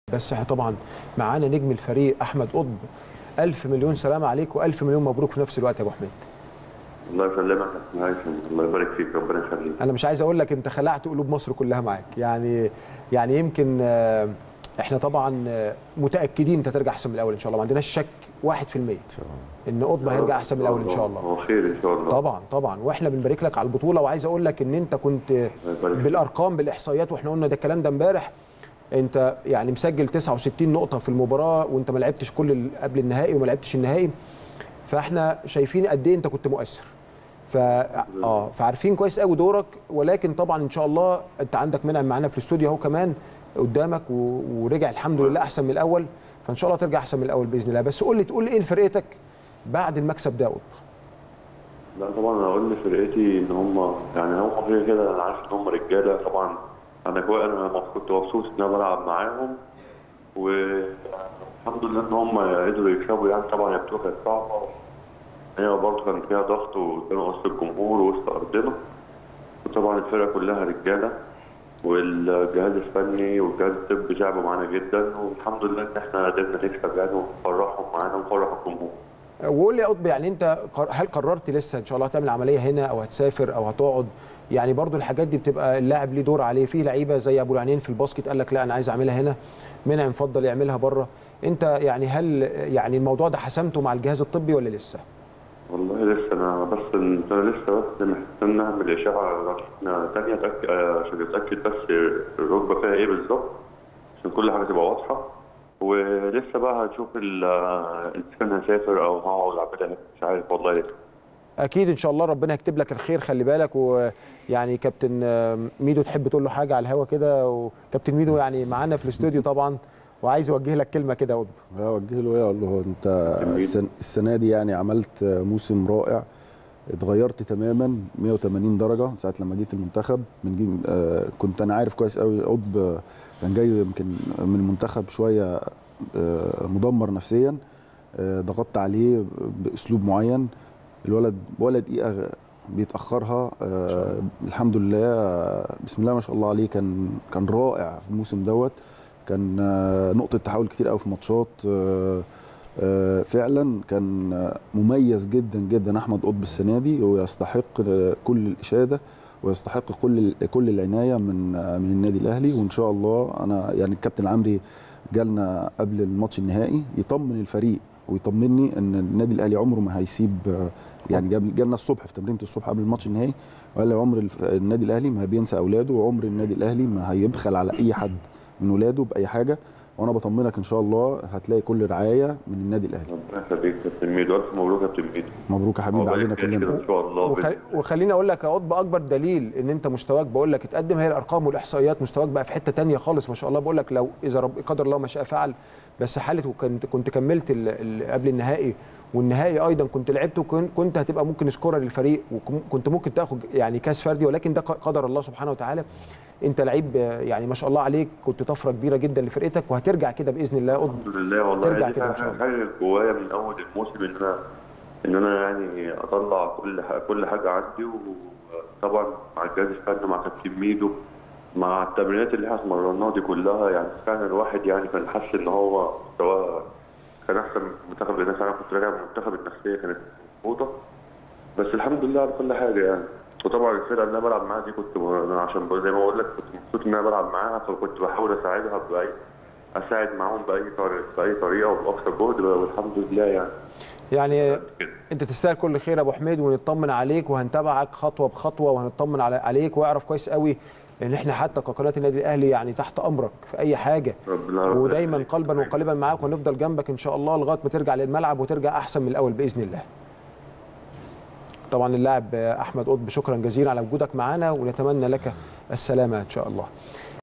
بس احنا طبعا معانا نجم الفريق احمد قطب الف مليون سلام عليك والف مليون مبروك في نفس الوقت يا ابو حميد الله يسلمك يا كابتن هيثم الله يبارك فيك ربنا يخليك انا مش عايز اقول لك انت خلعت قلوب مصر كلها معاك يعني يعني يمكن آه، احنا طبعا آه، متاكدين انت ترجع احسن من الاول ان شاء الله ما عندناش شك 1% ان شاء الله ان قطب هيرجع احسن من الاول ان شاء الله هو خير ان شاء الله طبعا طبعا واحنا بنبارك لك على البطوله وعايز اقول لك ان انت كنت يبارك فيك. بالارقام بالاحصائيات واحنا قلنا ده الكلام ده امبارح انت يعني مسجل 69 نقطه في المباراه وانت ما لعبتش كل ال- قبل النهائي وما لعبتش النهائي فاحنا شايفين قد ايه انت كنت مؤثر ف اه فعارفين كويس قوي دورك ولكن طبعا ان شاء الله انت عندك منعم معانا في الاستوديو اهو كمان قدامك و... ورجع الحمد لله احسن من الاول فان شاء الله ترجع احسن من الاول باذن الله بس قول لي تقول ايه لفرقتك بعد المكسب ده يا قطب لا طبعا انا اقول لفرقتي ان هم يعني هم كده كده انا عارف ان هم رجاله طبعا انا كويس انا كنت مبسوط ان انا بلعب معاهم والحمد لله ان هم قدروا يكسبوا يعني طبعا هي بطوله كانت صعبه هي برضه كان فيها ضغط وقدام وسط الجمهور ووسط ارضنا وطبعا الفرقه كلها رجاله والجهاز الفني والجهاز الطبي تعبوا معانا جدا والحمد لله ان احنا قدرنا نكسب يعني ونفرحهم معانا ونفرح الجمهور وقول لي يا قطب يعني انت قر- هل قررت لسه ان شاء الله هتعمل عمليه هنا او هتسافر او هتقعد يعني برضو الحاجات دي بتبقى اللاعب ليه دور عليه في لعيبه زي ابو العينين في الباسكت قال لك لا انا عايز اعملها هنا منعم فضل يعملها بره انت يعني هل يعني الموضوع ده حسمته مع الجهاز الطبي ولا لسه والله لسه انا بس انا لسه بس محتاج نعمل اشعه رسميه تانية أتأكد عشان اتاكد بس الركبه فيها ايه بالظبط عشان كل حاجه تبقى واضحه ولسه بقى هنشوف ال- اذا كان هسافر او هقعد اعملها هنا. مش عارف والله لسه اكيد ان شاء الله ربنا يكتب لك الخير خلي بالك ويعني كابتن آم، ميدو تحب تقول له حاجه على الهوا كده وكابتن ميدو يعني معانا في الاستوديو طبعا وعايز يوجه لك كلمه كده يا قطب اوجه له ايه اقول له انت السن- السنه دي يعني عملت موسم رائع اتغيرت تماما 180 درجه ساعه لما جيت المنتخب من جي آه كنت انا عارف كويس قوي قطب آه، كان جاي يمكن من المنتخب شويه آه مدمر نفسيا آه ضغطت عليه باسلوب معين الولد ولا دقيقه بيتاخرها آه الحمد لله آه، بسم الله ما شاء الله عليه كان كان رائع في الموسم دوت كان آه، نقطه تحول كتير قوي في ماتشات آه، آه، فعلا كان آه، مميز جدا جدا احمد قطب السنه دي ويستحق آه، كل الاشاده ويستحق كل كل العنايه من آه، من النادي الاهلي وان شاء الله انا يعني الكابتن عمري جالنا قبل الماتش النهائي يطمن الفريق ويطمني ان النادي الاهلي عمره ما هيسيب آه، يعني جاب جالنا الصبح في تمرينه الصبح قبل الماتش النهائي وقال لي عمر الف- النادي الاهلي ما بينسى اولاده وعمر النادي الاهلي ما هيبخل على اي حد من ولاده باي حاجه وانا بطمنك ان شاء الله هتلاقي كل رعايه من النادي الاهلي ربنا يخليك يا كابتن ميدو الف مبروك يا كابتن ميدو مبروك يا حبيبي عقبال علينا الخير كده كلنا ان شاء الله وخل... بإذن وخليني اقول لك يا قطب اكبر دليل ان انت مستواك بقول لك اتقدم هي الارقام والاحصائيات مستواك بقى في حته تانية خالص ما شاء الله بقول لك لو اذا رب قدر الله ما شاء فعل بس حاله وكنت كنت كملت ال... ال... قبل النهائي والنهائي ايضا كنت لعبت وكنت كنت هتبقى ممكن سكورر للفريق وكنت ممكن تاخد يعني كاس فردي ولكن ده ق- قدر الله سبحانه وتعالى انت لعيب آه، يعني ما شاء الله عليك كنت طفره كبيره جدا لفرقتك وهترجع كده باذن الله يا قطب الحمد لله والله ترجع دي كده إن شاء الله. حاجه جوايا من اول الموسم ان انا ان انا يعني اطلع كل ح- كل حاجه عندي وطبعا مع الجهاز الفني مع كابتن ميدو مع التمرينات اللي احنا اتمرناها دي كلها يعني فعلا الواحد يعني كان حاسس ان هو مستواه كان احسن من المنتخب لان انا كنت راجع من المنتخب النفسيه كانت مظبوطه بس الحمد لله على كل حاجه يعني وطبعا الفرقه اللي انا بلعب معاها دي كنت انا عشان زي ما بقول لك كنت مبسوط ان انا بلعب معاها فكنت بحاول اساعدها باي اساعد معاهم باي طريقه باي طريقه وباقصى جهد والحمد لله يعني يعني كده. انت تستاهل كل خير يا ابو حميد ونطمن عليك وهنتابعك خطوه بخطوه وهنطمن على عليك واعرف كويس قوي ان احنا حتى كقناه النادي الاهلي يعني تحت امرك في اي حاجه ربنا ربنا ودايما يخليك. قلبا وقالبا معاك وهنفضل جنبك ان شاء الله لغايه ما ترجع للملعب وترجع احسن من الاول باذن الله. طبعا اللاعب احمد قطب شكرا جزيلا على وجودك معنا ونتمنى لك السلامه ان شاء الله.